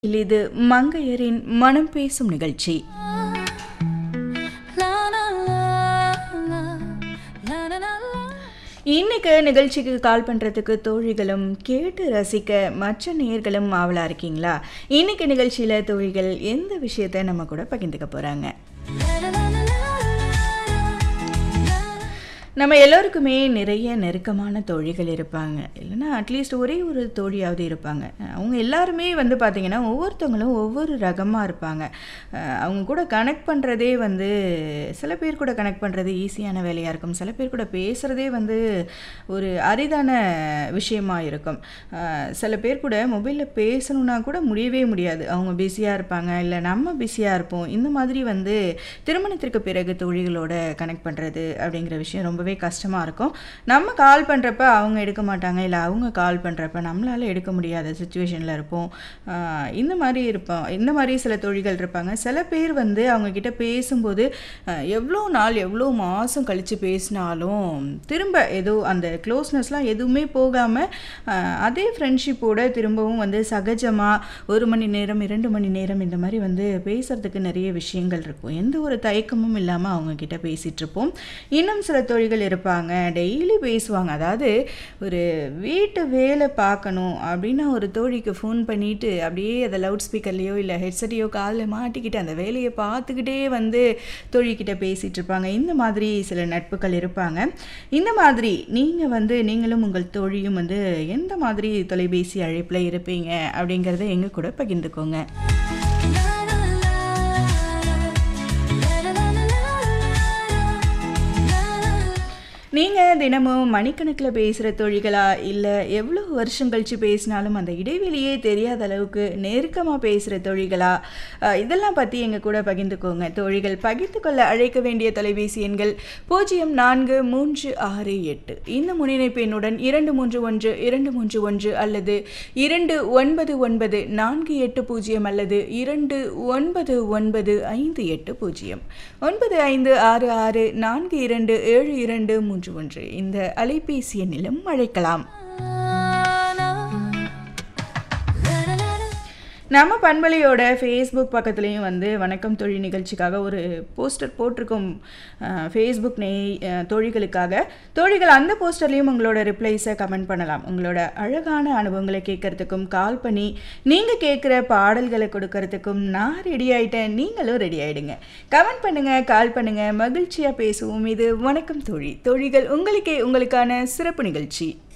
இது மங்கையரின் மனம் பேசும் நிகழ்ச்சி இன்னைக்கு நிகழ்ச்சிக்கு கால் பண்ணுறதுக்கு தோழிகளும் கேட்டு ரசிக்க மற்ற நேர்களும் ஆவலாக இருக்கீங்களா இன்னைக்கு நிகழ்ச்சியில் தோழிகள் எந்த விஷயத்தை நம்ம கூட பகிர்ந்துக்க போகிறாங்க நம்ம எல்லோருக்குமே நிறைய நெருக்கமான தோழிகள் இருப்பாங்க இல்லைன்னா அட்லீஸ்ட் ஒரே ஒரு தோழியாவது இருப்பாங்க அவங்க எல்லாருமே வந்து பார்த்திங்கன்னா ஒவ்வொருத்தவங்களும் ஒவ்வொரு ரகமாக இருப்பாங்க அஹ் அவங்க கூட கனெக்ட் பண்ணுறதே வந்து சில பேர் கூட கனெக்ட் பண்ணுறது ஈஸியான வேலையாக இருக்கும் சில பேர் கூட பேசுகிறதே வந்து ஒரு அரிதான விஷயமா இருக்கும் அஹ் சில பேர் கூட மொபைலில் பேசணுன்னா கூட முடியவே முடியாது அவங்க பிஸியாக இருப்பாங்க இல்லை நம்ம பிஸியாக இருப்போம் இந்த மாதிரி வந்து திருமணத்திற்கு பிறகு தோழிகளோட கனெக்ட் பண்ணுறது அப்படிங்கிற விஷயம் ரொம்பவே கஷ்டமாக இருக்கும் நம்ம கால் பண்ணுறப்ப அவங்க எடுக்க மாட்டாங்க இல்லை அவங்க கால் பண்ணுறப்ப நம்மளால் எடுக்க முடியாத சுச்சுவேஷனில் இருப்போம் ஆஹ் இந்த மாதிரி இருப்போம் இந்த மாதிரி சில தோழிகள் இருப்பாங்க சில பேர் வந்து அவங்க கிட்ட பேசும்போது ஆஹ் எவ்வளோ நாள் எவ்வளோ மாதம் கழித்து பேசினாலும் திரும்ப ஏதோ அந்த க்ளோஸ்னஸ்லாம் எதுவுமே போகாமல் அதே ஃப்ரெண்ட்ஷிப்போட திரும்பவும் வந்து சகஜமாக ஒரு மணி நேரம் இரண்டு மணி நேரம் இந்த மாதிரி வந்து பேசுறதுக்கு நிறைய விஷயங்கள் இருக்கும் எந்த ஒரு தயக்கமும் இல்லாமல் அவங்க கிட்ட பேசிகிட்டு இருப்போம் இன்னும் சில தோழிகள் இருப்பாங்க டெய்லி பேசுவாங்க அதாவது ஒரு வீட்டு வேலை பார்க்கணும் அப்படின்னா ஒரு தோழிக்கு ஃபோன் பண்ணிட்டு அப்படியே அதை லவுட் ஸ்பீக்கர்லேயோ இல்லை ஹெட்செட்டையோ காதில் மாட்டிக்கிட்டு அந்த வேலையை பார்த்துக்கிட்டே வந்து தோழிக்கிட்ட பேசிகிட்டு இருப்பாங்க இந்த மாதிரி சில நட்புகள் இருப்பாங்க இந்த மாதிரி நீங்கள் வந்து நீங்களும் உங்கள் தோழியும் வந்து எந்த மாதிரி தொலைபேசி அழைப்பில் இருப்பீங்க அப்படிங்கிறத எங்கள் கூட பகிர்ந்துக்கோங்க நீங்கள் தினமும் மணிக்கணக்கில் பேசுகிற தொழிகளா இல்லை எவ்வளோ வருஷம் கழித்து பேசினாலும் அந்த இடைவெளியே தெரியாத அளவுக்கு நெருக்கமாக பேசுகிற தொழிகளா அஹ், இதெல்லாம் பற்றி எங்கள் கூட பகிர்ந்துக்கோங்க தோழிகள் பகிர்ந்து கொள்ள அழைக்க வேண்டிய தொலைபேசி எண்கள் பூஜ்ஜியம் நான்கு மூன்று ஆறு எட்டு இந்த முன்னிணைப்பு எண்ணுடன் இரண்டு மூன்று ஒன்று இரண்டு மூன்று ஒன்று அல்லது இரண்டு ஒன்பது ஒன்பது நான்கு எட்டு பூஜ்ஜியம் அல்லது இரண்டு ஒன்பது ஒன்பது ஐந்து எட்டு பூஜ்ஜியம் ஒன்பது ஐந்து ஆறு ஆறு நான்கு இரண்டு ஏழு இரண்டு மூன்று ஒன்று இந்த அலைபேசி எண்ணிலும் அழைக்கலாம் நம்ம பண்பலையோட ஃபேஸ்புக் பக்கத்துலேயும் வந்து வணக்கம் தொழில் நிகழ்ச்சிக்காக ஒரு போஸ்டர் போட்டிருக்கோம் ஃபேஸ்புக் நெய் அஹ், தோழிகளுக்காக தோழிகள் அந்த போஸ்டர்லேயும் உங்களோட ரிப்ளைஸை கமெண்ட் பண்ணலாம் உங்களோட அழகான அனுபவங்களை கேட்கறதுக்கும் கால் பண்ணி நீங்கள் கேட்குற பாடல்களை கொடுக்கறதுக்கும் நான் ரெடி ஆயிட்டேன் நீங்களும் ரெடி ஆயிடுங்க கமெண்ட் பண்ணுங்க கால் பண்ணுங்க மகிழ்ச்சியாக பேசுவோம் இது வணக்கம் தோழி தோழிகள் உங்களுக்கே உங்களுக்கான சிறப்பு நிகழ்ச்சி